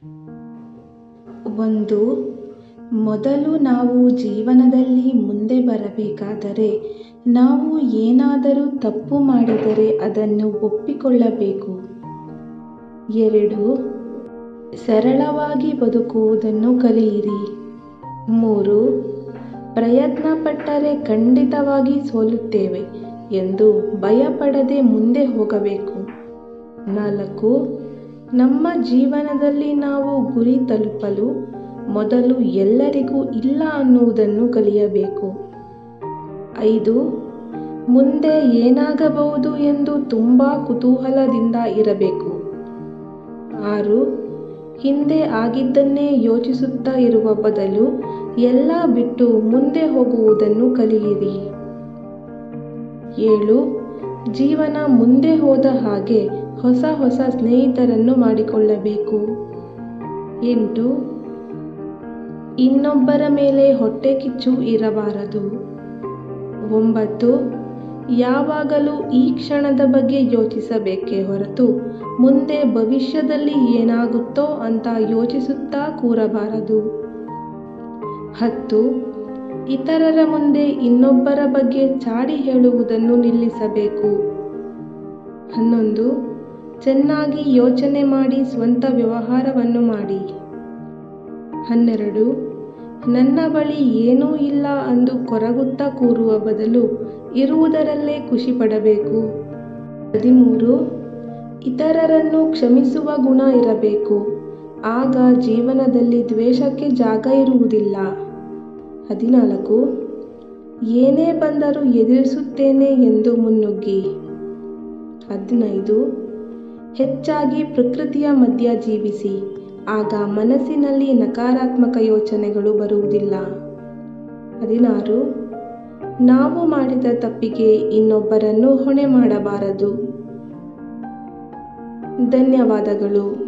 ಒಂದು ಮೊದಲು ನಾವು ಜೀವನದಲ್ಲಿ ಮುಂದೆ ಬರಬೇಕಾದರೆ ನಾವು ಏನಾದರೂ ತಪ್ಪು ಮಾಡಿದರೆ ಅದನ್ನು ಒಪ್ಪಿಕೊಳ್ಳಬೇಕು ಎರಡು ಸರಳವಾಗಿ ಬದುಕುವುದನ್ನು ಕಲಿಯಿರಿ ಮೂರು ಪ್ರಯತ್ನ ಪಟ್ಟರೆ ಖಂಡಿತವಾಗಿ ಸೋಲುತ್ತೇವೆ ಎಂದು ಭಯಪಡದೆ ಮುಂದೆ ಹೋಗಬೇಕು ನಾಲ್ಕು ನಮ್ಮ ಜೀವನದಲ್ಲಿ ನಾವು ಗುರಿ ತಲುಪಲು ಮೊದಲು ಎಲ್ಲರಿಗೂ ಇಲ್ಲ ಅನ್ನುವುದನ್ನು ಕಲಿಯಬೇಕು ಐದು ಮುಂದೆ ಏನಾಗಬಹುದು ಎಂದು ತುಂಬ ಕುತೂಹಲದಿಂದ ಇರಬೇಕು ಆರು ಹಿಂದೆ ಆಗಿದ್ದನ್ನೇ ಯೋಚಿಸುತ್ತಾ ಇರುವ ಬದಲು ಎಲ್ಲ ಬಿಟ್ಟು ಮುಂದೆ ಹೋಗುವುದನ್ನು ಕಲಿಯಿರಿ ಏಳು ಜೀವನ ಮುಂದೆ ಹೋದ ಹಾಗೆ ಹೊಸ ಹೊಸ ಸ್ನೇಹಿತರನ್ನು ಮಾಡಿಕೊಳ್ಳಬೇಕು ಎಂಟು ಇನ್ನೊಬ್ಬರ ಮೇಲೆ ಹೊಟ್ಟೆ ಕಿಚ್ಚು ಇರಬಾರದು ಒಂಬತ್ತು ಯಾವಾಗಲೂ ಈ ಕ್ಷಣದ ಬಗ್ಗೆ ಯೋಚಿಸಬೇಕೇ ಹೊರತು ಮುಂದೆ ಭವಿಷ್ಯದಲ್ಲಿ ಏನಾಗುತ್ತೋ ಅಂತ ಯೋಚಿಸುತ್ತಾ ಕೂರಬಾರದು ಹತ್ತು ಇತರರ ಮುಂದೆ ಇನ್ನೊಬ್ಬರ ಬಗ್ಗೆ ಚಾಡಿ ಹೇಳುವುದನ್ನು ನಿಲ್ಲಿಸಬೇಕು ಹನ್ನೊಂದು ಚೆನ್ನಾಗಿ ಯೋಚನೆ ಮಾಡಿ ಸ್ವಂತ ವ್ಯವಹಾರವನ್ನು ಮಾಡಿ ಹನ್ನೆರಡು ನನ್ನ ಬಳಿ ಏನೂ ಇಲ್ಲ ಅಂದು ಕೊರಗುತ್ತಾ ಕೂರುವ ಬದಲು ಇರುವುದರಲ್ಲೇ ಖುಷಿ ಪಡಬೇಕು ಹದಿಮೂರು ಇತರರನ್ನು ಕ್ಷಮಿಸುವ ಗುಣ ಇರಬೇಕು ಆಗ ಜೀವನದಲ್ಲಿ ದ್ವೇಷಕ್ಕೆ ಜಾಗ ಇರುವುದಿಲ್ಲ ಹದಿನಾಲ್ಕು ಏನೇ ಬಂದರೂ ಎದುರಿಸುತ್ತೇನೆ ಎಂದು ಮುನ್ನುಗ್ಗಿ ಹದಿನೈದು ಹೆಚ್ಚಾಗಿ ಪ್ರಕೃತಿಯ ಮಧ್ಯ ಜೀವಿಸಿ ಆಗ ಮನಸ್ಸಿನಲ್ಲಿ ನಕಾರಾತ್ಮಕ ಯೋಚನೆಗಳು ಬರುವುದಿಲ್ಲ ಹದಿನಾರು ನಾವು ಮಾಡಿದ ತಪ್ಪಿಗೆ ಇನ್ನೊಬ್ಬರನ್ನು ಹೊಣೆ ಮಾಡಬಾರದು ಧನ್ಯವಾದಗಳು